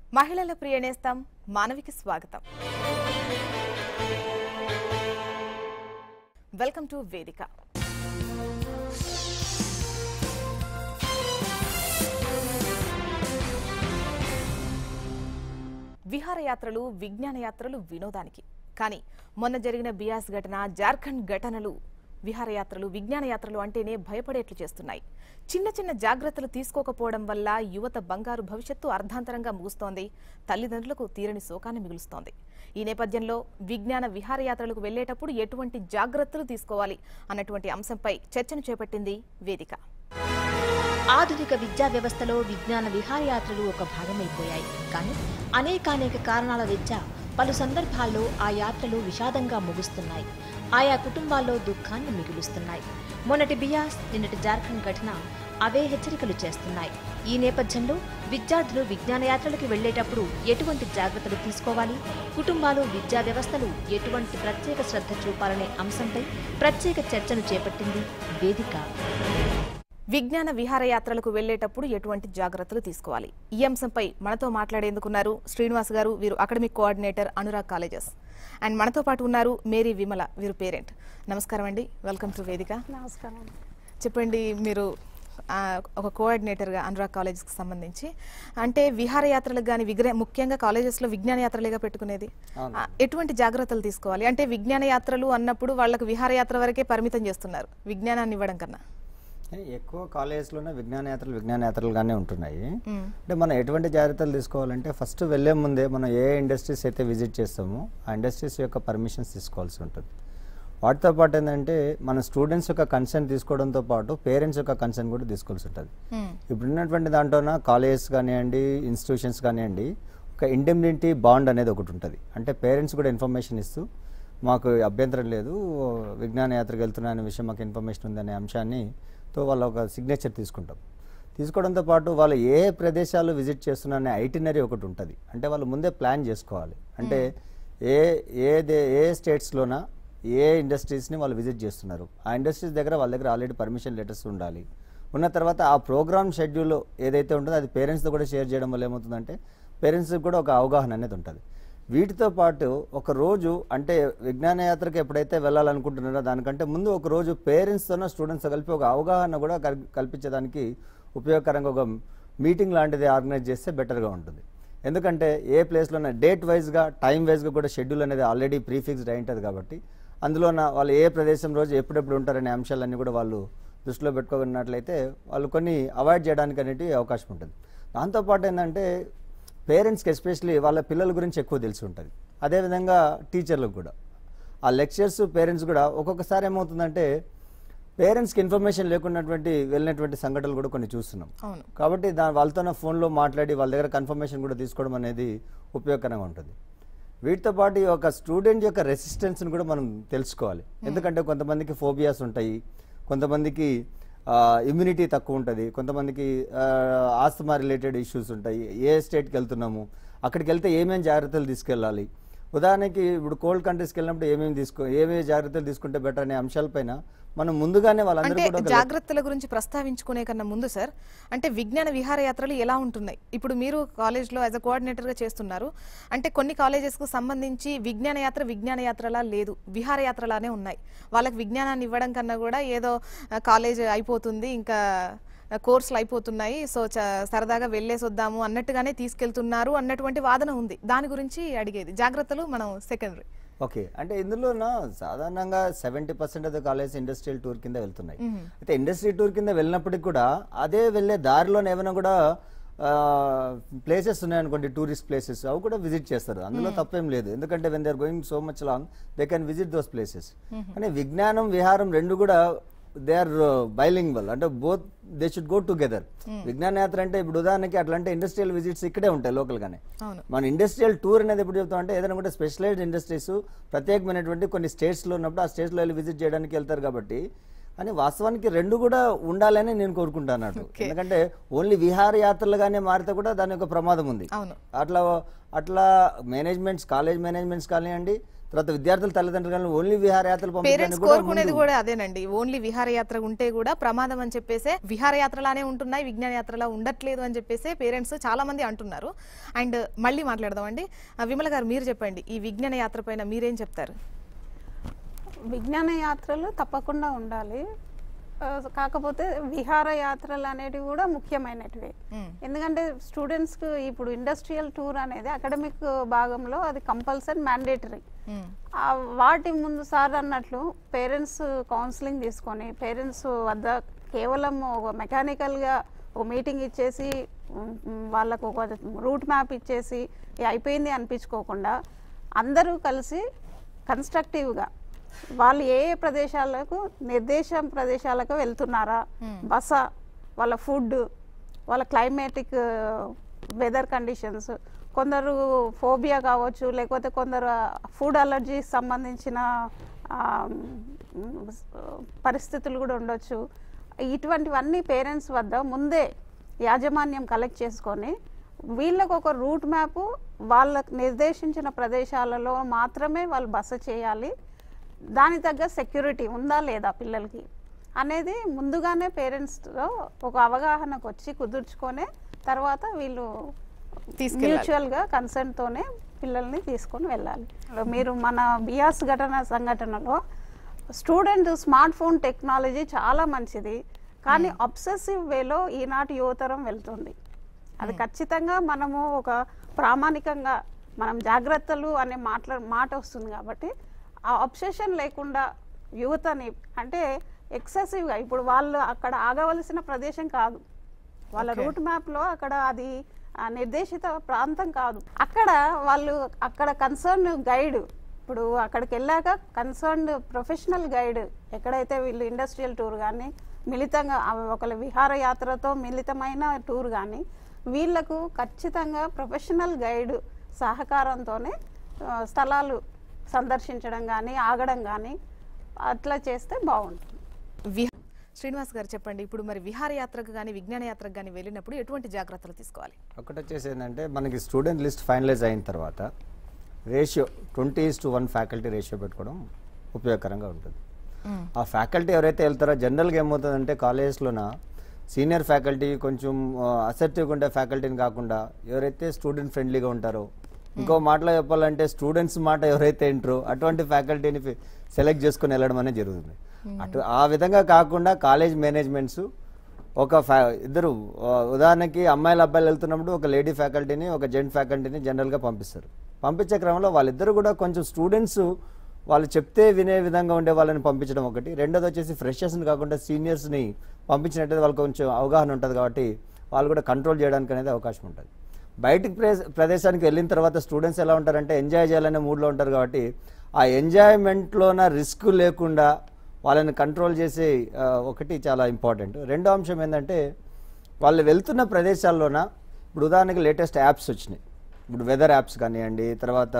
మహిళల ప్రియనేస్తం మానవికి స్వాగతం welcome to వేదిక విహారయాత్రలు విజ్ఞాన యాత్రలు వినోదానికి కానీ మొన్న జరిగిన బియాస్ ఘటన జార్ఖండ్ ఘటనలు విహారయాత్రలు విజ్ఞాన యాత్రలు అంటేనే భయపడేట్లు చేస్తున్నాయి చిన్న చిన్న జాగ్రత్తలు తీసుకోకపోవడం వల్ల యువత బంగారు భవిష్యత్తు అర్ధాంతరంగా ముగుస్తోంది తల్లిదండ్రులకు తీరని శోకాన్ని మిగులుస్తోంది ఈ నేపథ్యంలో విజ్ఞాన విహారయాత్రలకు వెళ్లేటప్పుడు ఎటువంటి జాగ్రత్తలు తీసుకోవాలి అన్నటువంటి అంశంపై చర్చను చేపట్టింది వేదిక ఆధునిక విద్యా వ్యవస్థలో విజ్ఞాన విహారయాత్రలు ఒక భాగమైపోయాయి కానీ అనేకానేక కారణాల రీత్యా పలు సందర్భాల్లో ఆ యాత్రలు విషాదంగా ముగుస్తున్నాయి ఆయా కుటుంబాల్లో దుఃఖాన్ని మిగులుస్తున్నాయి మొన్నటి బియాస్ నిన్నటి జార్ఖండ్ ఘటన అవే హెచ్చరికలు చేస్తున్నాయి ఈ నేపథ్యంలో విద్యార్థులు విజ్ఞాన యాత్రలకు వెళ్లేటప్పుడు ఎటువంటి జాగ్రత్తలు తీసుకోవాలి కుటుంబాలు విద్యా వ్యవస్థలు ఎటువంటి ప్రత్యేక శ్రద్ధ చూపాలనే అంశంపై ప్రత్యేక చర్చను చేపట్టింది వేదిక విజ్ఞాన విహారయాత్రలకు వెళ్లేటప్పుడు ఎటువంటి జాగ్రత్తలు తీసుకోవాలి ఈ అంశంపై మనతో మాట్లాడేందుకున్నారు శ్రీనివాస్ గారు వీరు academic coordinator Anurag colleges and మనతో పాటు ఉన్నారు మేరీ విమల వీరు పేరెంట్ నమస్కారం అండి వెల్కమ్ టు వేదిక నమస్కారం చెప్పండి మీరు ఆ, ఒక కోఆర్డినేటర్గా అనురాగ్ కాలేజెస్కి సంబంధించి అంటే విహారయాత్రలకు కానీ విగ్రహ ముఖ్యంగా కాలేజెస్లో విజ్ఞాన యాత్రలుగా పెట్టుకునేది ఆ, ఎటువంటి జాగ్రత్తలు తీసుకోవాలి అంటే విజ్ఞాన యాత్రలు అన్నప్పుడు వాళ్ళకు విహారయాత్ర వరకే పరిమితం చేస్తున్నారు విజ్ఞానాన్ని ఇవ్వడం కన్నా ఎక్కువ కాలేజెస్లోనే విజ్ఞాన యాత్రలు విజ్ఞాన యాత్రలుగానే ఉంటున్నాయి మ్మ్. అంటే మనం ఎటువంటి జాగ్రత్తలు తీసుకోవాలంటే ఫస్ట్ వెళ్ళే ముందే మనం ఏ ఇండస్ట్రీస్ అయితే విజిట్ చేస్తామో ఆ ఇండస్ట్రీస్ యొక్క పర్మిషన్స్ తీసుకోవాల్సి ఉంటుంది వాటితో పాటు ఏంటంటే మన స్టూడెంట్స్ యొక్క కన్సర్న్ తీసుకోవడంతో పాటు పేరెంట్స్ యొక్క కన్సర్న్ కూడా తీసుకోవాల్సి ఉంటుంది మ్మ్. ఇప్పుడు ఉన్నటువంటి దాంట్లోన కాలేజెస్ కానివ్వండి ఇన్స్టిట్యూషన్స్ కానివ్వండి ఒక ఇండెమ్నిటీ బాండ్ అనేది ఒకటి ఉంటుంది అంటే పేరెంట్స్ కూడా ఇన్ఫర్మేషన్ ఇస్తూ మాకు అభ్యంతరం లేదు విజ్ఞాన యాత్రకు వెళ్తున్నా అనే విషయం మాకు ఇన్ఫర్మేషన్ ఉందనే అంశాన్ని తో వాళ్ళ ఒక సిగ్నేచర్ తీసుకుంటాం తీసుకోవడంతో పాటు వాళ్ళు ఏ ప్రదేశాలు విజిట్ చేస్తున్నా అనే ఐటినరీ ఒకటి ఉంటుంది అంటే వాళ్ళు ముందే ప్లాన్ చేసుకోవాలి అంటే ఏ ఏ దే ఏ స్టేట్స్లోన ఏ ఇండస్ట్రీస్ని వాళ్ళు విజిట్ చేస్తున్నారు ఆ ఇండస్ట్రీస్ దగ్గర వాళ్ళ దగ్గర ఆల్రెడీ పర్మిషన్ లెటర్స్ ఉండాలి ఉన్న తర్వాత ఆ ప్రోగ్రామ్ షెడ్యూల్ ఏదైతే ఉంటుందో అది పేరెంట్స్తో కూడా షేర్ చేయడం వల్ల ఏమవుతుందంటే పేరెంట్స్కి కూడా ఒక అవగాహన అనేది ఉంటుంది వీటితో పాటు ఒక రోజు అంటే విజ్ఞాన యాత్రకు ఎప్పుడైతే వెళ్ళాలనుకుంటున్నారో దానికంటే ముందు ఒక రోజు పేరెంట్స్తోనో స్టూడెంట్స్ కలిపి ఒక అవగాహన కూడా కల్- కల్పించడానికి ఉపయోగకరంగా ఒక మీటింగ్ లాంటిది ఆర్గనైజ్ చేస్తే బెటర్గా ఉంటుంది ఎందుకంటే ఏ ప్లేస్లోనే డేట్ వైజ్గా టైం వైజ్గా కూడా షెడ్యూల్ అనేది ఆల్రెడీ ప్రీఫిక్స్డ్ అయి ఉంటుంది కాబట్టి అందులోన వాళ్ళు ఏ ప్రదేశం రోజు ఎప్పుడెప్పుడు ఉంటారనే అంశాలన్నీ కూడా వాళ్ళు దృష్టిలో పెట్టుకున్నట్లయితే వాళ్ళు కొన్ని అవాయిడ్ చేయడానికి అనేటి అవకాశం ఉంటుంది దాంతోపాటు ఏంటంటే పేరెంట్స్కి ఎస్పెషలీ వాళ్ళ పిల్లల గురించి ఎక్కువ తెలిసి ఉంటుంది అదేవిధంగా టీచర్లకు కూడా ఆ లెక్చర్స్ పేరెంట్స్ కూడా ఒక్కొక్కసారి ఏమవుతుందంటే పేరెంట్స్కి ఇన్ఫర్మేషన్ లేకున్నటువంటి వెళ్ళినటువంటి సంఘటనలు కూడా కొన్ని చూస్తున్నాం అవును కాబట్టి దాని వాళ్ళతో ఫోన్లో మాట్లాడి వాళ్ళ దగ్గర కన్ఫర్మేషన్ కూడా తీసుకోవడం అనేది ఉపయోగకరంగా ఉంటుంది వీటితో పాటు ఈ ఒక స్టూడెంట్ యొక్క రెసిస్టెన్స్ని కూడా మనం తెలుసుకోవాలి ఎందుకంటే కొంతమందికి ఫోబియాస్ ఉంటాయి కొంతమందికి ఇమ్యూనిటీ తక్కువ ఉంటుంది కొంతమందికి ఆస్తమా రిలేటెడ్ ఇష్యూస్ ఉంటాయి ఏ స్టేట్కి వెళ్తున్నాము అక్కడికి వెళ్తే ఏమేమి జాగ్రత్తలు తీసుకెళ్ళాలి ఉదాహరణకి ఇప్పుడు కోల్డ్ కంట్రీస్కి వెళ్ళినప్పుడు ఏమేమి తీసుకో ఏమేమి జాగ్రత్తలు తీసుకుంటే బెటర్ అనే అంశాలపైన మనం ముందుగానే వాళ్ళందరూ అంటే కూడా ఒక జాగ్రత్తల గురించి ప్రస్తావించుకునే కన్నా ముందు సార్ అంటే విజ్ఞాన విహారయాత్రలు ఎలా ఉంటున్నాయి ఇప్పుడు మీరు కాలేజ్లో యాజ్ అ కోఆర్డినేటర్గా చేస్తున్నారు అంటే కొన్ని కాలేజెస్కు సంబంధించి విజ్ఞాన యాత్ర విజ్ఞాన యాత్రలా లేదు విహారయాత్రలానే ఉన్నాయి వాళ్ళకి విజ్ఞానాన్ని ఇవ్వడం కన్నా కూడా ఏదో ఆ, కాలేజ్ అయిపోతుంది ఇంకా ఆ, కోర్సులు అయిపోతున్నాయి సో చ- సరదాగా వెళ్ళేసి వద్దాము అన్నట్టుగానే తీసుకెళ్తున్నారు అన్నటువంటి వాదన ఉంది దాని గురించి అడిగేది జాగ్రత్తలు మనం సెకండరీ ఓకే అంటే ఇందులోన సాధారణంగా seventy percent of the college industrial tour కింద వెళ్తున్నాయి అయితే ఇండస్ట్రీ టూర్ కింద వెళ్ళినప్పటికి కూడా అదే వెళ్ళే దారిలో ఏమైనా కూడా ప్లేసెస్ ఉన్నాయనుకోండి టూరిస్ట్ ప్లేసెస్ అవి కూడా విజిట్ చేస్తారు అందులో తప్పేం లేదు ఎందుకంటే when they are going so much long they can visit those places కానీ విజ్ఞానం విహారం రెండు కూడా దే ఆర్ బైలింగ్వల్ అంటే both they should go together విజ్ఞాన యాత్ర అంటే ఇప్పుడు ఉదాహరణకి అట్లాంటి ఇండస్ట్రియల్ విజిట్స్ ఇక్కడే ఉంటాయి లోకల్ గానే అవును మన ఇండస్ట్రియల్ టూర్ అనేది ఎప్పుడు చెప్తాం అంటే ఏదైనా కూడా స్పెషలైజ్డ్ ఇండస్ట్రీస్ ప్రత్యేకమైనటువంటి కొన్ని స్టేట్స్లో ఉన్నప్పుడు ఆ స్టేట్స్లో వెళ్ళి విజిట్ చేయడానికి వెళ్తారు కాబట్టి అని వాస్తవానికి రెండు కూడా ఉండాలని నేను కోరుకుంటాను అటు ఎందుకంటే ఓన్లీ విహార యాత్రలుగానే మారితే కూడా దాని యొక్క ప్రమాదం ఉంది అవును అట్లా అట్లా మేనేజ్మెంట్స్ కాలేజ్ మేనేజ్మెంట్స్ కానివ్వండి తర్వాత విద్యార్థుల తల్లిదండ్రులు కానీ ఓన్లీ విహారయాత్రలు పేరెంట్స్ పంపించడానికి కూడా కోరుకునేది ముందు- కూడా అదేనండి ఓన్లీ విహారయాత్ర ఉంటే కూడా ప్రమాదం అని చెప్పేసే విహారయాత్రలానే ఉంటున్నాయి విజ్ఞాన యాత్రలా ఉండట్లేదు అని చెప్పేసి పేరెంట్స్ చాలా మంది అంటున్నారు అండ్ మళ్ళీ మాట్లాడదామండి ఆ, విమల గారు మీరు చెప్పండి ఈ విజ్ఞాన యాత్ర పైన మీరేం చెప్తారు విజ్ఞాన యాత్రలు తప్పకుండా ఉండాలి ఆ, కాకపోతే విహార యాత్రలు అనేటివి కూడా ముఖ్యమైనటివి మ్మ్. ఎందుకంటే స్టూడెంట్స్కి ఇప్పుడు ఇండస్ట్రియల్ టూర్ అనేది అకాడమిక్ భాగంలో అది కంపల్సరీ మ్యాండేటరీ మ్మ్. ఆ వాటి ముందు సార్ అన్నట్లు పేరెంట్స్ కౌన్సిలింగ్ తీసుకొని పేరెంట్స్ వద్ద కేవలం ఒక మెకానికల్గా ఒక మీటింగ్ ఇచ్చేసి ఉమ్, ఉమ్, వాళ్ళకు ఒక రూట్ మ్యాప్ ఇచ్చేసి "ఇది అయిపోయింది అనిపించుకోకుండా అందరూ కలిసి కన్స్ట్రక్టివ్గా వాళ్ళు ఏ ఏ ప్రదేశాలకు నిర్దేశం ప్రదేశాలకు వెళ్తున్నారా బస వాళ్ళ ఫుడ్ వాళ్ళ క్లైమేటిక్ వెదర్ కండిషన్స్ కొందరు ఫోబియా కావచ్చు లేకపోతే కొందరు ఫుడ్ అలర్జీకి సంబంధించిన ఆ, మ్, పరిస్థితులు కూడా ఉండొచ్చు ఇటువంటివన్నీ పేరెంట్స్ వద్ద ముందే యాజమాన్యం కలెక్ట్ చేసుకొని వీళ్ళకు ఒక రూట్ మ్యాప్ వాళ్ళకు నిర్దేశించిన ప్రదేశాలలో మాత్రమే వాళ్ళు బస చేయాలి దాని తగ్గ సెక్యూరిటీ ఉందా లేదా పిల్లలకి అనేది ముందుగానే పేరెంట్స్తో ఒక అవగాహనకు వచ్చి కుదుర్చుకొని తర్వాత వీళ్ళు తీసుకెళ్ళాలి. మ్యూచువల్గా కన్సెంట్తోనే పిల్లల్ని తీసుకొని వెళ్ళాలి మీరు మన బియాస్ ఘటన సంఘటనలో స్టూడెంట్ స్మార్ట్ ఫోన్ టెక్నాలజీ చాలా మంచిది కానీ అబ్సెసివ్ వేలో ఈనాటి యువతరం వెళ్తుంది అది ఖచ్చితంగా మనము ఒక ప్రామాణికంగా మనం జాగ్రత్తలు అనే మాట్లా మాట వస్తుంది కాబట్టి ఆ అబ్సెషన్ లేకుండా యువతని అంటే ఎక్సెసివ్గా ఇప్పుడు వాళ్ళు అక్కడ ఆగవలసిన ప్రదేశం కాదు వాళ్ళ Okay. రూట్ మ్యాప్లో అక్కడ అది ఆ, నిర్దేశిత ప్రాంతం కాదు అక్కడ వాళ్ళు అక్కడ కన్సర్న్ గైడ్ ఇప్పుడు అక్కడికి వెళ్ళాక కన్సర్న్డ్ ప్రొఫెషనల్ గైడ్ ఎక్కడైతే వీళ్ళు ఇండస్ట్రియల్ టూర్ కానీ మిళితంగా ఆ, ఒకళ్ళ విహారయాత్రతో మిళితమైన టూర్ కానీ వీళ్ళకు ఖచ్చితంగా ప్రొఫెషనల్ గైడ్ సహకారంతోనే ఆ, స్థలాలు సందర్శించడం కానీ ఆగడం కానీ అట్లా చేస్తే బాగుంటుంది విహ- శ్రీనివాస్ గారు చెప్పండి ఇప్పుడు మరి విహారయాత్రకు కానీ విజ్ఞాన యాత్రకు కానీ వెళ్ళినప్పుడు ఎటువంటి జాగ్రత్తలు తీసుకోవాలి ఒకటి వచ్చేసి ఏంటంటే మనకి స్టూడెంట్ లిస్ట్ ఫైనలైజ్ అయిన తర్వాత ratio twenty to one faculty ratio పెట్టుకోవడం ఉపయోగకరంగా ఉంటుంది ఆ ఫ్యాకల్టీ ఎవరైతే వెళ్తారో జనరల్గా ఏమవుతుందంటే కాలేజెస్లోన సీనియర్ ఫ్యాకల్టీ కొంచెం అసెప్టివ్గా ఉండే ఫ్యాకల్టీని కాకుండా ఎవరైతే స్టూడెంట్ ఫ్రెండ్లీగా ఉంటారో ఇంకో మాటలో చెప్పాలంటే స్టూడెంట్స్ మాట ఎవరైతే వింటారో అటువంటి ఫ్యాకల్టీని సెలెక్ట్ చేసుకొని వెళ్ళడం అనేది జరుగుతుంది అటు ఆ విధంగా కాకుండా కాలేజ్ మేనేజ్మెంట్స్ ఒక ఫ్యా ఇద్దరు ఆ, ఉదాహరణకి అమ్మాయిలు అబ్బాయిలు వెళ్తున్నప్పుడు ఒక లేడీ ఫ్యాకల్టీని ఒక జెంట్ ఫ్యాకల్టీని జనరల్గా పంపిస్తారు పంపించే క్రమంలో వాళ్ళిద్దరు కూడా కొంచెం స్టూడెంట్స్ వాళ్ళు చెప్తే వినే విధంగా ఉండే వాళ్ళని పంపించడం ఒకటి రెండోది వచ్చేసి ఫ్రెషర్స్ని కాకుండా సీనియర్స్ని పంపించినట్టయితే వాళ్ళకి కొంచెం అవగాహన ఉంటుంది కాబట్టి వాళ్ళు కూడా కంట్రోల్ చేయడానికి అనేది అవకాశం ఉంటుంది బయటికి ప్రే- ప్రదేశానికి వెళ్ళిన తర్వాత స్టూడెంట్స్ ఎలా ఉంటారంటే ఎంజాయ్ చేయాలనే మూడ్లో ఉంటారు కాబట్టి ఆ ఎంజాయ్మెంట్లోన రిస్క్ లేకుండా వాళ్ళని కంట్రోల్ చేసే ఆ, ఒకటి చాలా ఇంపార్టెంట్ రెండో అంశం ఏంటంటే వాళ్ళు వెళ్తున్న ప్రదేశాల్లోన ఇప్పుడు ఉదాహరణకి లేటెస్ట్ యాప్స్ వచ్చినాయి ఇప్పుడు వెదర్ యాప్స్ కానివ్వండి తర్వాత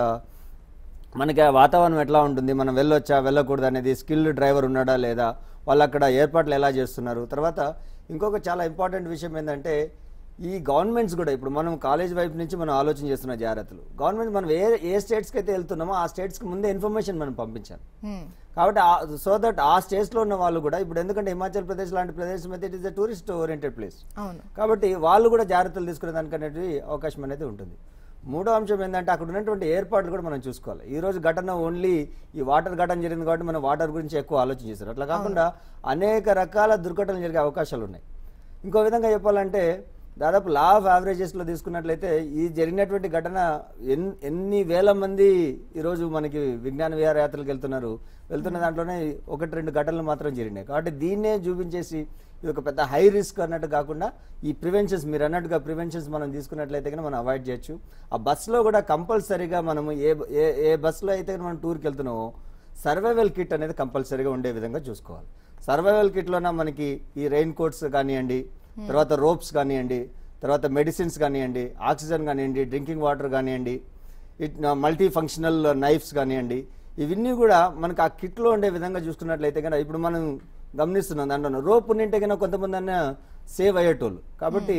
మనకి ఆ వాతావరణం ఎట్లా ఉంటుంది మనం వెళ్ళొచ్చా వెళ్ళకూడదు అనేది స్కిల్డ్ డ్రైవర్ ఉన్నాడా లేదా వాళ్ళు అక్కడ ఏర్పాట్లు ఎలా చేస్తున్నారు తర్వాత ఇంకొక చాలా ఇంపార్టెంట్ విషయం ఏంటంటే ఈ గవర్నమెంట్స్ కూడా ఇప్పుడు మనం కాలేజ్ వైపు నుంచి మనం ఆలోచన చేస్తున్న జాగ్రత్తలు గవర్నమెంట్ మనం ఏ ఏ స్టేట్స్కి అయితే వెళ్తున్నామో ఆ స్టేట్స్కి ముందే ఇన్ఫర్మేషన్ మనం పంపించాలి హ్మ్. కాబట్టి సో దట్ ఆ స్టేట్స్లో ఉన్న వాళ్ళు కూడా ఇప్పుడు ఎందుకంటే హిమాచల్ ప్రదేశ్ లాంటి ప్రదేశం అయితే it is a tourist oriented place అవును కాబట్టి వాళ్ళు కూడా జాగ్రత్తలు తీసుకునే దానికి అనేది అవకాశం అనేది ఉంటుంది మూడో అంశం ఏంటంటే అక్కడ ఉన్నటువంటి ఏర్పాట్లు కూడా మనం చూసుకోవాలి ఈ రోజు ఘటన ఓన్లీ ఈ వాటర్ ఘటన జరిగింది కాబట్టి మనం వాటర్ గురించి ఎక్కువ ఆలోచన చేస్తారు అట్లా కాకుండా అనేక రకాల దుర్ఘటనలు జరిగే అవకాశాలు ఉన్నాయి ఇంకో విధంగా చెప్పాలంటే దాదాపు లా ఆఫ్ యావరేజెస్లో తీసుకున్నట్లయితే ఈ జరిగినటువంటి ఘటన ఎన్ ఎన్ని వేల మంది ఈరోజు మనకి విజ్ఞాన విహారయాత్రలకు వెళ్తున్నారు వెళ్తున్న దాంట్లోనే ఒకటి రెండు ఘటనలు మాత్రం జరిగినాయి కాబట్టి దీన్నే చూపించేసి ఇది ఒక పెద్ద హై రిస్క్ అన్నట్టు కాకుండా ఈ ప్రివెన్షన్స్ మీరు అన్నట్టుగా ప్రివెన్షన్స్ మనం తీసుకున్నట్లయితే కనుక మనం అవాయిడ్ చేయొచ్చు ఆ బస్సులో కూడా కంపల్సరీగా మనము ఏ ఏ ఏ బస్సులో అయితే కనుక మనం టూర్కి వెళ్తున్నామో సర్వైవల్ కిట్ అనేది కంపల్సరీగా ఉండే విధంగా చూసుకోవాలి సర్వైవల్ కిట్లోన మనకి ఈ రెయిన్ కోట్స్ కానివ్వండి తర్వాత రోప్స్ కానివ్వండి తర్వాత మెడిసిన్స్ కానివ్వండి ఆక్సిజన్ కానివ్వండి డ్రింకింగ్ వాటర్ కానివ్వండి ఇట్ మల్టీ ఫంక్షనల్ నైఫ్స్ కానివ్వండి ఇవన్నీ కూడా మనకు ఆ కిట్లో ఉండే విధంగా చూసుకున్నట్లయితే కనుక ఇప్పుడు మనం గమనిస్తున్నాం దాంట్లో రోప్ ఉన్నింటే కనుక కొంతమంది అన్న సేవ్ అయ్యేటోళ్ళు కాబట్టి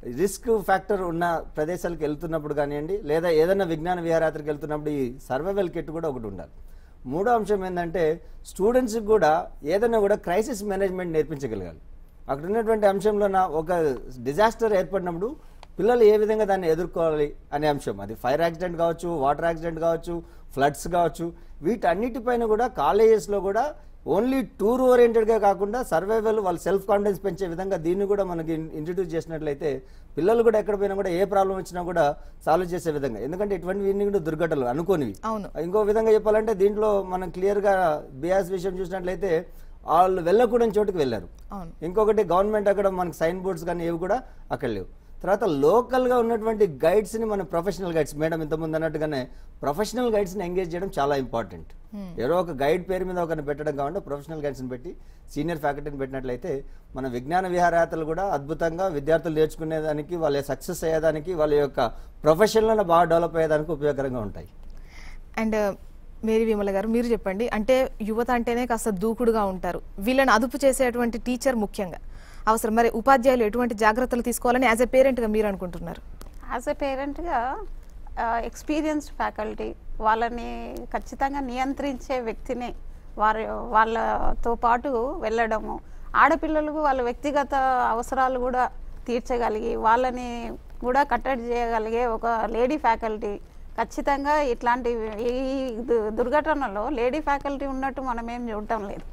రిస్క్ ఫ్యాక్టర్ ఉన్న ప్రదేశాలకు వెళ్తున్నప్పుడు కానివ్వండి లేదా ఏదైనా విజ్ఞాన విహారయాత్రకు వెళ్తున్నప్పుడు ఈ సర్వైవల్ కిట్ కూడా ఒకటి ఉండాలి మూడో అంశం ఏంటంటే స్టూడెంట్స్కి కూడా ఏదైనా కూడా క్రైసిస్ మేనేజ్మెంట్ నేర్పించగలగాలి అక్కడ ఉన్నటువంటి అంశంలోన ఒక డిజాస్టర్ ఏర్పడినప్పుడు పిల్లలు ఏ విధంగా దాన్ని ఎదుర్కోవాలి అనే అంశం అది ఫైర్ యాక్సిడెంట్ కావచ్చు వాటర్ యాక్సిడెంట్ కావచ్చు ఫ్లడ్స్ కావచ్చు వీటన్నిటిపైన కూడా కాలేజెస్లో కూడా ఓన్లీ టూర్ ఓరియంటెడ్గా కాకుండా సర్వైవల్ వాళ్ళ సెల్ఫ్ కాన్ఫిడెన్స్ పెంచే విధంగా దీన్ని కూడా మనకి ఇంట్రడ్యూస్ చేసినట్లయితే పిల్లలు కూడా ఎక్కడ పోయినా కూడా ఏ ప్రాబ్లం వచ్చినా కూడా సాల్వ్ చేసే విధంగా ఎందుకంటే ఇటువంటివన్నీ కూడా దుర్ఘటనలు అనుకోనివి అవును ఇంకో విధంగా చెప్పాలంటే దీంట్లో మనం క్లియర్గా బియాస్ విషయం చూసినట్లయితే వాళ్ళు వెళ్ళకూడని చోటుకి వెళ్ళారు అవును ఇంకొకటి గవర్నమెంట్ అక్కడ మనకి సైన్ బోర్డ్స్ కానీ ఏవి కూడా అక్కడ లేవు తర్వాత లోకల్గా ఉన్నటువంటి గైడ్స్ని మన ప్రొఫెషనల్ గైడ్స్ మేడం ఇంతకుముందు అన్నట్టుగానే ప్రొఫెషనల్ గైడ్స్ని ఎంగేజ్ చేయడం చాలా ఇంపార్టెంట్ ఎవరో ఒక గైడ్ పేరు మీద ఒకరిని పెట్టడం కాకుండా ప్రొఫెషనల్ గైడ్స్ని పెట్టి సీనియర్ ఫ్యాకల్టీని పెట్టినట్లయితే మన విజ్ఞాన విహారయాత్రలు కూడా అద్భుతంగా విద్యార్థులు నేర్చుకునేదానికి వాళ్ళ సక్సెస్ అయ్యేదానికి వాళ్ళ యొక్క ప్రొఫెషన్లో బాగా డెవలప్ అయ్యేదానికి ఉపయోగకరంగా ఉంటాయి అండ్ మేరీ విమల గారు మీరు చెప్పండి అంటే యువత అంటేనే కాస్త దూకుడుగా ఉంటారు వీళ్ళని అదుపు చేసేటువంటి టీచర్ ముఖ్యంగా అవసరం మరి ఉపాధ్యాయులు ఎటువంటి జాగ్రత్తలు తీసుకోవాలని యాజ్ ఎ పేరెంట్గా మీరు అనుకుంటున్నారు యాజ్ ఎ పేరెంట్గా ఎక్స్పీరియన్స్డ్ ఫ్యాకల్టీ వాళ్ళని ఖచ్చితంగా నియంత్రించే వ్యక్తిని వారి వాళ్ళతో పాటు వెళ్ళడము ఆడపిల్లలకు వాళ్ళ వ్యక్తిగత అవసరాలు కూడా తీర్చగలిగి వాళ్ళని కూడా కట్టడి చేయగలిగే ఒక లేడీ ఫ్యాకల్టీ ఖచ్చితంగా ఇట్లాంటి ఈ దు- దుర్ఘటనలో లేడీ ఫ్యాకల్టీ ఉన్నట్టు మనం ఏం చూడటం లేదు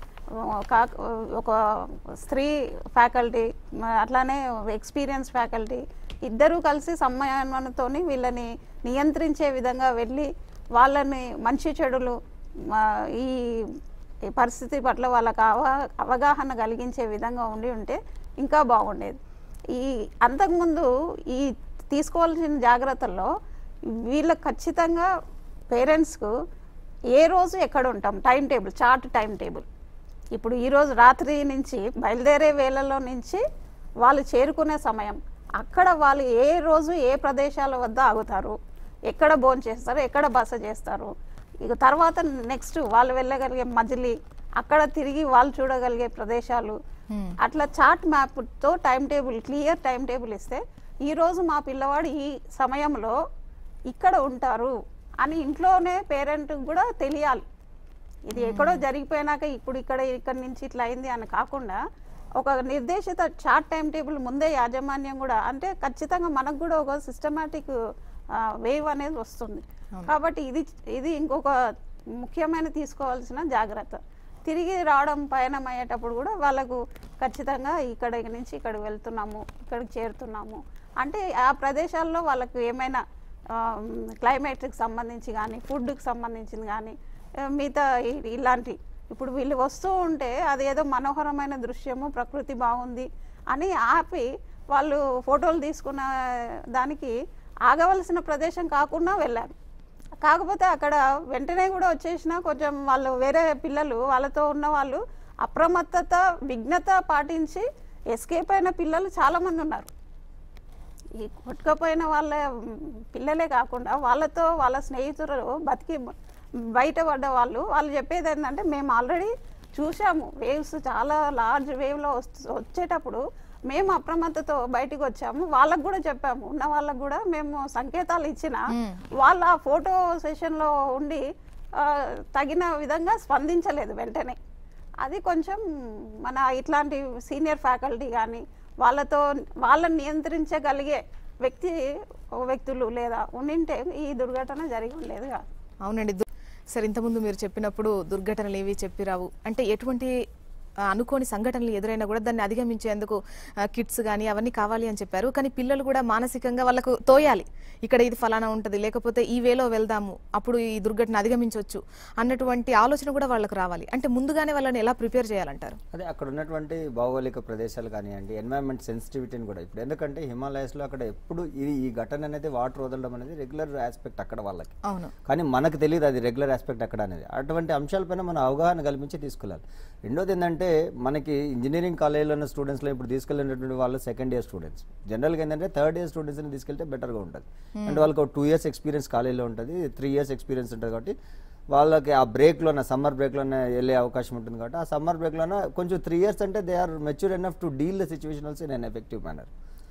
కాక ఒక స్త్రీ ఫ్యాకల్టీ అట్లానే ఎక్స్పీరియన్స్ ఫ్యాకల్టీ ఇద్దరూ కలిసి సమన్వయంతోని వీళ్ళని నియంత్రించే విధంగా వెళ్ళి వాళ్ళని మంచి చెడులు ఆ, ఈ ఈ పరిస్థితి పట్ల వాళ్ళకి అవ అవగాహన కలిగించే విధంగా ఉండి ఉంటే ఇంకా బాగుండేది ఈ అంతకుముందు ఈ తీసుకోవాల్సిన జాగ్రత్తల్లో వీళ్ళకి ఖచ్చితంగా పేరెంట్స్కు ఏ రోజు ఎక్కడ ఉంటాం time table chart time table ఇప్పుడు ఈరోజు రాత్రి నుంచి బయలుదేరే వేళల్లో నుంచి వాళ్ళు చేరుకునే సమయం అక్కడ వాళ్ళు ఏ రోజు ఏ ప్రదేశాల వద్ద ఆగుతారు ఎక్కడ భోజనం చేస్తారు ఎక్కడ బస చేస్తారు ఇక తర్వాత నెక్స్ట్ వాళ్ళు వెళ్ళగలిగే మజిలీ అక్కడ తిరిగి వాళ్ళు చూడగలిగే ప్రదేశాలు అట్లా చార్ట్ మ్యాప్తో time table clear time table ఇస్తే ఈరోజు మా పిల్లవాడు ఈ సమయంలో ఇక్కడ ఉంటారు అని ఇంట్లోనే పేరెంట్ కూడా తెలియాలి ఇది ఎక్కడో జరిగిపోయినాక ఇప్పుడు ఇక్కడ ఇక్కడ నుంచి ఇట్లా అయింది అని కాకుండా ఒక నిర్దేశిత చార్ట్ టైం టేబుల్ ముందే యాజమాన్యం కూడా అంటే ఖచ్చితంగా మనకు కూడా ఒక సిస్టమేటిక్ వేవ్ అనేది వస్తుంది కాబట్టి ఇది ఇది ఇంకొక ముఖ్యమైన తీసుకోవాల్సిన జాగ్రత్త తిరిగి రావడం పయనం అయ్యేటప్పుడు కూడా వాళ్ళకు ఖచ్చితంగా ఇక్కడ నుంచి ఇక్కడికి వెళ్తున్నాము ఇక్కడికి చేరుతున్నాము అంటే ఆ ప్రదేశాల్లో వాళ్ళకు ఏమైనా క్లైమేట్కి సంబంధించి కానీ ఫుడ్కి సంబంధించింది కానీ ఆ, మిగతా ఇ- ఇలాంటి ఇప్పుడు వీళ్ళు వస్తూ ఉంటే అది ఏదో మనోహరమైన దృశ్యము ప్రకృతి బాగుంది అని ఆపి వాళ్ళు ఫోటోలు తీసుకున్న దానికి ఆగవలసిన ప్రదేశం కాకుండా వెళ్ళారు కాకపోతే అక్కడ వెంటనే కూడా వచ్చేసిన కొంచెం వాళ్ళు వేరే పిల్లలు వాళ్ళతో ఉన్న వాళ్ళు అప్రమత్తత విఘ్నత పాటించి ఎస్కేప్ అయిన పిల్లలు చాలామంది ఉన్నారు ఈ కొట్టుకపోయిన వాళ్ళ మ్, పిల్లలే కాకుండా వాళ్ళతో వాళ్ళ స్నేహితులు బతికి బ- బయటపడ్డ వాళ్ళు వాళ్ళు చెప్పేది ఏంటంటే మేము ఆల్రెడీ చూసాము వేవ్స్ చాలా లార్జ్ వేవ్లో వచ్చేటప్పుడు మేము అప్రమత్తతో బయటికి వచ్చాము వాళ్ళకు కూడా చెప్పాము ఉన్న వాళ్ళకు కూడా మేము సంకేతాలు ఇచ్చిన వాళ్ళు ఆ ఫోటో సెషన్లో ఉండి ఆ, తగిన విధంగా స్పందించలేదు వెంటనే అది కొంచెం మన ఇట్లాంటి సీనియర్ ఫ్యాకల్టీ కానీ వాళ్ళతో వాళ్ళని నియంత్రించగలిగే వ్యక్తి వ్యక్తులు లేదా ఉండింటే ఈ దుర్ఘటన జరిగి ఉండేది కాదు అవునండి దు- సరే ఇంతకుముందు మీరు చెప్పినప్పుడు దుర్ఘటనలు ఏవి చెప్పిరావు అంటే ఎటువంటి ఆ, అనుకోని సంఘటనలు ఎదురైనా కూడా దాన్ని అధిగమించేందుకు కిట్స్ కానీ అవన్నీ కావాలి అని చెప్పారు కానీ పిల్లలు కూడా మానసికంగా వాళ్ళకు తోయాలి ఇక్కడ ఇది ఫలానా ఉంటుంది లేకపోతే ఈ వేలో వెళ్దాము అప్పుడు ఈ దుర్ఘటన అధిగమించవచ్చు అన్నటువంటి ఆలోచన కూడా వాళ్ళకు రావాలి అంటే ముందుగానే వాళ్ళని ఎలా ప్రిపేర్ చేయాలంటారు అదే అక్కడ ఉన్నటువంటి భౌగోళిక ప్రదేశాలు కానివ్వండి ఎన్వైరన్మెంట్ సెన్సిటివిటీని కూడా ఇప్పుడు ఎందుకంటే హిమాలయస్లో అక్కడ ఎప్పుడు ఇది ఈ ఘటన అనేది వాటర్ వదలడం అనేది రెగ్యులర్ ఆస్పెక్ట్ అక్కడ వాళ్ళకి అవును కానీ మనకు తెలియదు అది రెగ్యులర్ ఆస్పెక్ట్ అక్కడ అనేది అటువంటి అంశాలపైన మనం అవగాహన కల్పించి తీసుకెళ్ళాలి రెండోది ఏంటంటే మనకి ఇంజనీరింగ్ కాలేజీలో ఉన్న స్టూడెంట్స్లో ఇప్పుడు తీసుకెళ్ళినటువంటి వాళ్ళు సెకండ్ ఇయర్ స్టూడెంట్స్ జనరల్గా ఏంటంటే థర్డ్ ఇయర్ స్టూడెంట్స్ని తీసుకెళ్తే బెటర్గా ఉంటుంది అంటే వాళ్ళకి ఒక టూ ఇయర్స్ ఎక్స్పీరియన్స్ కాలేజీలో ఉంటుంది త్రీ ఇయర్స్ ఎక్స్పీరియన్స్ ఉంటుంది కాబట్టి వాళ్ళకి ఆ బ్రేక్లోనే సమ్మర్ బ్రేక్లోనే వెళ్ళే అవకాశం ఉంటుంది కాబట్టి ఆ సమ్మర్ బ్రేక్లోనే కొంచెం త్రీ ఇయర్స్ అంటే they are mature enough to deal the situation also in an effective manner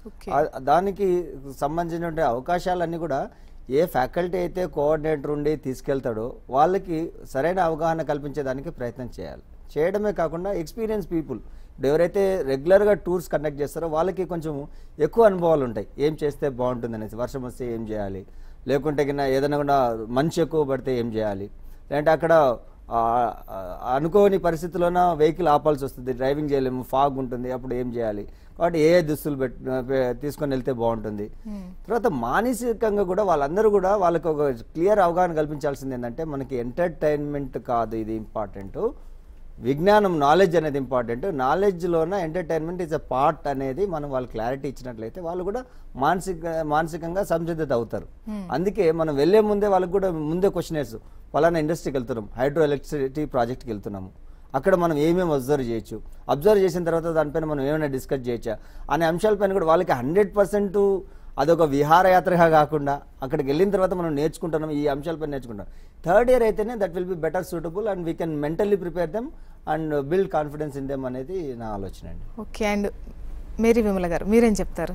Okay. ఆ- దానికి సంబంధించిన అవకాశాలన్నీ కూడా ఏ ఫ్యాకల్టీ అయితే కోఆర్డినేటర్ ఉండి తీసుకెళ్తాడో వాళ్ళకి సరైన అవగాహన కల్పించేదానికి ప్రయత్నం చేయాలి చేయడమే కాకుండా ఎక్స్పీరియన్స్ పీపుల్ ఇప్పుడు ఎవరైతే రెగ్యులర్గా టూర్స్ కండక్ట్ చేస్తారో వాళ్ళకి కొంచెం ఎక్కువ అనుభవాలు ఉంటాయి ఏం చేస్తే బాగుంటుంది అనేసి వర్షం వస్తే ఏం చేయాలి లేకుంటే కింద ఏదైనా కూడా మంచు ఎక్కువ పడితే ఏం చేయాలి లేదంటే అక్కడ ఆ, ఆ, అనుకోని పరిస్థితుల్లోన వెహికల్ ఆపాల్సి వస్తుంది డ్రైవింగ్ చేయలేము ఫాగ్ ఉంటుంది అప్పుడు ఏం చేయాలి కాబట్టి ఏ ఏ దుస్తులు పెట్ పె- తీసుకొని వెళ్తే బాగుంటుంది తర్వాత మానసికంగా కూడా వాళ్ళందరూ కూడా వాళ్ళకి ఒక క్లియర్ అవగాహన కల్పించాల్సింది ఏంటంటే మనకి ఎంటర్టైన్మెంట్ కాదు ఇది ఇంపార్టెంట్ విజ్ఞానం నాలెడ్జ్ అనేది ఇంపార్టెంట్ నాలెడ్జ్లోన ఎంటర్టైన్మెంట్ ఇస్ అ పార్ట్ అనేది మనం వాళ్ళు క్లారిటీ ఇచ్చినట్లయితే వాళ్ళు కూడా మానసిక మానసికంగా సంసిద్ధత అవుతారు అందుకే మనం వెళ్లే ముందే వాళ్ళకి కూడా ముందే క్వశ్చనర్స్ పలానా ఇండస్ట్రీకి వెళ్తున్నాం హైడ్రో ఎలక్ట్రిసిటీ ప్రాజెక్ట్కి వెళ్తున్నాము అక్కడ మనం ఏమేమి అబ్జర్వ్ చేయొచ్చు అబ్జర్వ్ చేసిన తర్వాత దానిపైన మనం ఏమైనా డిస్కస్ చేయొచ్చా అనే అంశాలపైన కూడా వాళ్ళకి హండ్రెడ్ పర్సెంట్ అదొక విహారయాత్రగా కాకుండా అక్కడికి వెళ్ళిన తర్వాత మనం నేర్చుకుంటున్నాం ఈ అంశాలపై నేర్చుకుంటాం థర్డ్ ఇయర్ అయితేనే that will be better suitable and we can mentally prepare them and build confidence in them అనేది నా ఆలోచన అండి ఓకే అండ్ మేరీ విమల గారు మీరేం చెప్తారు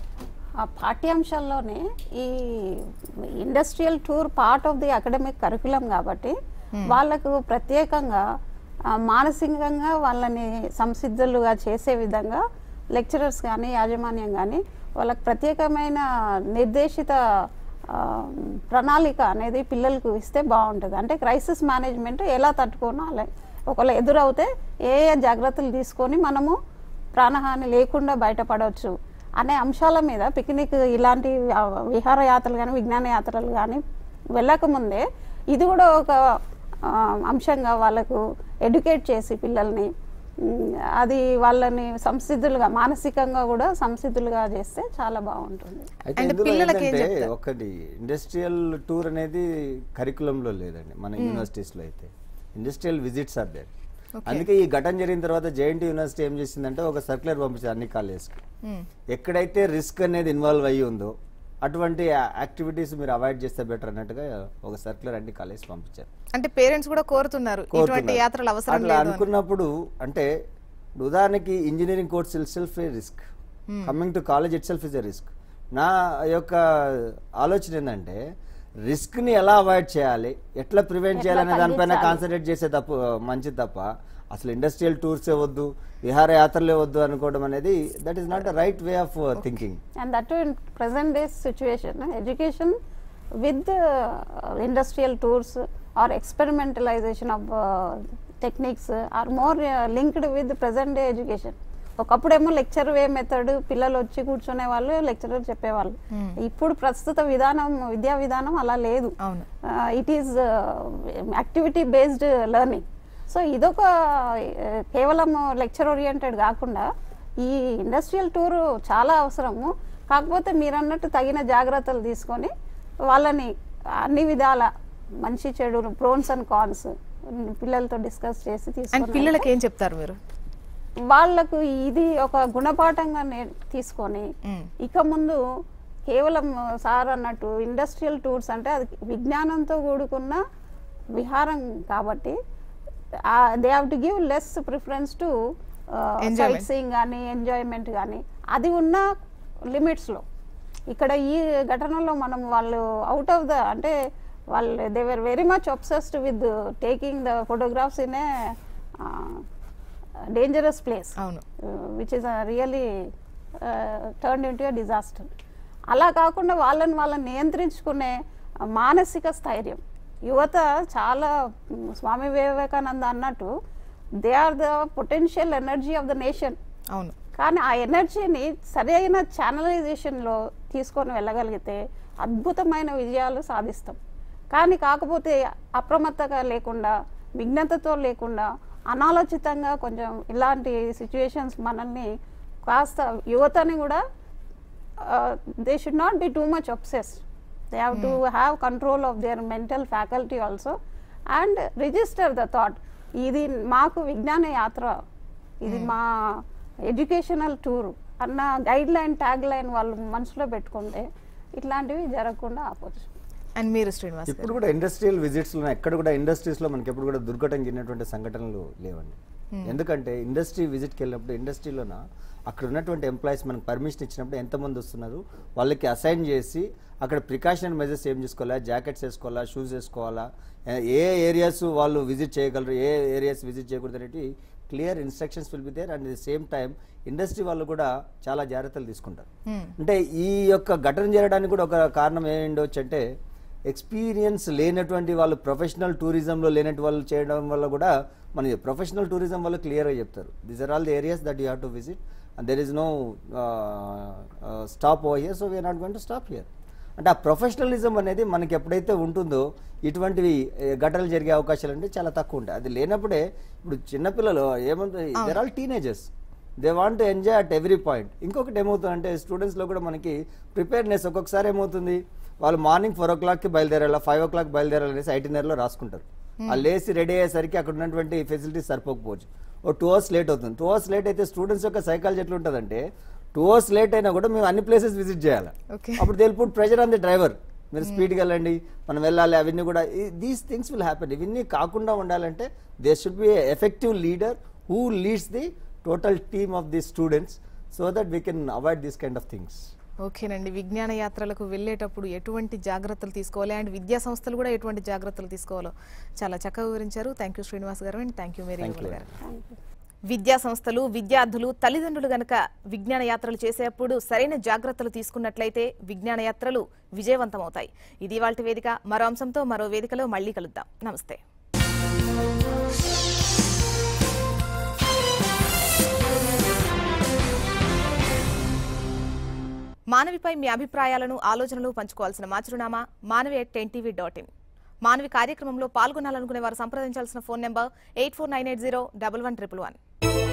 ఆ పాఠ్యాంశాల్లోనే ఈ industrial tour part of the academic curriculum కాబట్టి వాళ్ళకు ప్రత్యేకంగా ఆ, మానసికంగా వాళ్ళని సంసిద్ధులుగా చేసే విధంగా లెక్చరర్స్ కానీ యాజమాన్యం కానీ వాళ్ళకి ప్రత్యేకమైన నిర్దేశిత ఆ, ప్రణాళిక అనేది పిల్లలకు ఇస్తే బాగుంటుంది అంటే క్రైసిస్ మేనేజ్మెంట్ ఎలా తట్టుకోనాలి ఒకవేళ ఎదురవుతే ఏ ఏ జాగ్రత్తలు తీసుకొని మనము ప్రాణహాని లేకుండా బయటపడవచ్చు అనే అంశాల మీద పిక్నిక్ ఇలాంటి ఆ, విహారయాత్రలు కానీ విజ్ఞాన యాత్రలు కానీ వెళ్ళకముందే ఇది కూడా ఒక ఆ, అంశంగా వాళ్ళకు ఎడ్యుకేట్ చేసి పిల్లల్ని ఉమ్, అది వాళ్ళని సంసిద్ధులుగా మానసికంగా కూడా సంసిద్ధులుగా చేస్తే చాలా బాగుంటుంది అయితే And ఇందులో పిల్లలకి ఏం ఏంటంటే చెప్తారు? ఒకటి ఇండస్ట్రియల్ టూర్ అనేది కరికులంలో లేదండి మన యూనివర్సిటీస్లో అయితే ఇండస్ట్రియల్ విజిట్స్ ఆర్ దేర్ అందుకే ఈ ఘటన జరిగిన తర్వాత జేఎన్టీ యూనివర్సిటీ ఏం చేసిందంటే ఒక సర్క్యులర్ పంపించారు అన్ని కాలేజ్కి ఎక్కడైతే రిస్క్ అనేది ఇన్వాల్వ్ అయ్యి ఉందో అటువంటి యాక్టివిటీస్ మీరు అవాయిడ్ చేస్తే బెటర్ అన్నట్టుగా ఒక సర్క్యులర్ అన్ని కాలేజ్ పంపించారు అంటే పేరెంట్స్ కూడా కోరుతున్నారు ఇటువంటి కోరుతున్నారు. యాత్రలు అవసరం అట్లా లేదు అని. అనుకున్నప్పుడు అంటే ఉదాహరణకి engineering course itself a risk coming to college itself is a risk నా యొక్క ఆలోచన ఏంటంటే రిస్క్ ని ఎలా అవాయిడ్ చేయాలి ఎట్లా ప్రివెంట్ చేయాలనే దానిపైన తగ్గించాలి. కాన్సన్ట్రేట్ చేసే తప్పు మంచిది తప్ప అసలు ఇండస్ట్రియల్ టూర్సే వద్దు విహారయాత్రలే వద్దు అనుకోవడం అనేది that is not the right way of thinking and that too in present day situation uh, education with uh, industrial tours or experimentalization of uh, techniques uh, are more uh, linked with the present day education ఒకప్పుడేమో lecture way method పిల్లలు వచ్చి కూర్చునే వాళ్ళు lecturer చెప్పేవాళ్ళు ఇప్పుడు ప్రస్తుత విధానం విద్యా విధానం అలా లేదు అవును it is activity based learning so ఇదొక uh, కేవలం లెక్చర్ ఓరియంటెడ్ కాకుండా ఈ ఇండస్ట్రియల్ టూర్ చాలా అవసరము కాకపోతే మీరు అన్నట్టు తగిన జాగ్రత్తలు తీసుకొని వాళ్ళని అన్ని విధాల మంచి చెడు ప్రోన్స్ అండ్ కాన్స్ పిల్లలతో డిస్కస్ చేసి అండ్ తీసుకొని పిల్లలకి ఏం చెప్తారు మీరు వాళ్ళకు ఇది ఒక గుణపాఠంగా నే తీసుకొని మ్మ్. ఇక ముందు కేవలం సార్ అన్నట్టు ఇండస్ట్రియల్ టూర్స్ అంటే అది విజ్ఞానంతో కూడుకున్న విహారం కాబట్టి they have to give less preference to Enjoyment. Sightseeing కానీ ఎంజాయ్మెంట్ కానీ అది ఉన్న లిమిట్స్లో ఇక్కడ ఈ ఘటనలో మనం వాళ్ళు అవుట్ ఆఫ్ ద అంటే వాళ్ళు they were very much obsessed with taking the photographs in a dangerous place అవును which is really turn into a disaster అలా కాకుండా వాళ్ళని వాళ్ళని నియంత్రించుకునే మానసిక స్థైర్యం యువత చాలా మ్, స్వామి వివేకానంద అన్నట్టు they are the potential energy of the nation అవును కానీ ఆ ఎనర్జీని సరైన ఛానలైజేషన్లో తీసుకొని వెళ్ళగలిగితే అద్భుతమైన విజయాలు సాధిస్తాం కానీ కాకపోతే అప్రమత్తగా లేకుండా విఘ్నతతో లేకుండా అనాలోచితంగా కొంచెం ఇలాంటి సిచ్యువేషన్స్ మనల్ని కాస్త యువతని కూడా they should not be too much obsess they have to have control of their mental faculty also and register the thought ఇది మాకు విజ్ఞాన యాత్ర ఇది మా ఎడ్యుకేషనల్ టూర్ అన్న గైడ్ లైన్ ట్యాగ్ లైన్ వాళ్ళు మనసులో పెట్టుకుంటే ఇట్లాంటివి జరగకుండా ఆపొచ్చు అండ్ మీరు శ్రీనివాస్ ఇప్పుడు గారు కూడా ఇండస్ట్రియల్ విజిట్స్ లో ఎక్కడ కూడా ఇండస్ట్రీస్ లో మనకి ఎప్పుడు కూడా దుర్ఘటన జరిగినటువంటి సంఘటనలు లేవండి ఎందుకంటే ఇండస్ట్రీ విజిట్కి వెళ్ళినప్పుడు ఇండస్ట్రీలోన అక్కడ ఉన్నటువంటి ఎంప్లాయీస్ మనకు పర్మిషన్ ఇచ్చినప్పుడు ఎంతమంది వస్తున్నారు వాళ్ళకి అసైన్ చేసి అక్కడ ప్రికాషన్ మెజర్స్ ఏం చేసుకోవాలా జాకెట్స్ వేసుకోవాలా షూస్ వేసుకోవాలా ఏ- ఏ ఏరియాస్ వాళ్ళు విజిట్ చేయగలరు ఏ ఏరియాస్ విజిట్ చేయకూడదు అనేటి clear instructions will be there and the same time industry వాళ్ళు కూడా చాలా జాగ్రత్తలు తీసుకుంటారు అంటే ఈ యొక్క ఘటన జరగడానికి కూడా ఒక కారణం ఏంటొచ్చు అంటే ఎక్స్పీరియన్స్ లేనటువంటి వాళ్ళు ప్రొఫెషనల్ టూరిజంలో లేనటువంటి వాళ్ళు చేయడం వల్ల కూడా మన ప్రొఫెషనల్ టూరిజం వాళ్ళు క్లియర్గా చెప్తారు these are all the areas that you have to visit and there is no stopover here so we are not going to stop here అంటే ఆ ప్రొఫెషనలిజం అనేది మనకి ఎప్పుడైతే ఉంటుందో ఇటువంటివి ఏ, ఘటనలు జరిగే అవకాశాలు అంటే చాలా తక్కువ ఉంటాయి అది లేనప్పుడే ఇప్పుడు చిన్నపిల్లలు ఏమంటుంది there all teenagers they want enjoy at every point ఇంకొకటి ఏమవుతుందంటే స్టూడెంట్స్లో కూడా మనకి ప్రిపేర్నెస్ ఒక్కొక్కసారి ఏమవుతుంది వాళ్ళు మార్నింగ్ ఫోర్ ఓ క్లాక్కి బయలుదేరాలా ఫైవ్ ఓ క్లాక్ బయలుదేరాలనేసి ఐటీనర్లో రాసుకుంటారు ఆ లేచి రెడీ అయ్యేసరికి అక్కడ ఉన్నటువంటి ఫెసిలిటీస్ సరిపోకపోవచ్చు ఓ టూ అవర్స్ లేట్ అవుతుంది టూ అవర్స్ లేట్ అయితే స్టూడెంట్స్ యొక్క సైకాలజీ ఎట్లా ఉంటుందంటే టూ అవర్స్ లేట్ అయినా కూడా మేము అన్ని ప్లేసెస్ విజిట్ చేయాలి Okay. అప్పుడు they put pressure on the driver మీరు స్పీడ్కి వెళ్ళండి మనం వెళ్ళాలి అవన్నీ కూడా దీస్ థింగ్స్ విల్ హ్యాపెన్ ఇవన్నీ కాకుండా ఉండాలంటే they should be effective leader who leads the total team of the students so that we can avoid these kind of things ఓకేనండి విజ్ఞాన యాత్రలకు వెళ్ళేటప్పుడు ఎటువంటి జాగ్రత్తలు తీసుకోవాలి అండ్ విద్యా సంస్థలు కూడా ఎటువంటి జాగ్రత్తలు తీసుకోవాలో చాలా చక్కగా వివరించారు thank you Srinivas garu and thank you Mary Thank you. గారు విద్యా సంస్థలు విద్యార్థులు తల్లిదండ్రులు గనక విజ్ఞాన యాత్రలు చేసేప్పుడు సరైన జాగ్రత్తలు తీసుకున్నట్లయితే విజ్ఞాన యాత్రలు విజయవంతమవుతాయి ఇది వాళ్ళ వేదిక మరో అంశంతో మరో వేదికలో మళ్ళీ కలుద్దాం నమస్తే మానవిపై మీ అభిప్రాయాలను ఆలోచనలు పంచుకోవాల్సిన మా చిరునామా Manavi at ten TV dot in Manavi కార్యక్రమంలో పాల్గొనాలనుకునే వారు సంప్రదించాల్సిన phone number eight four nine eight zero double one triple one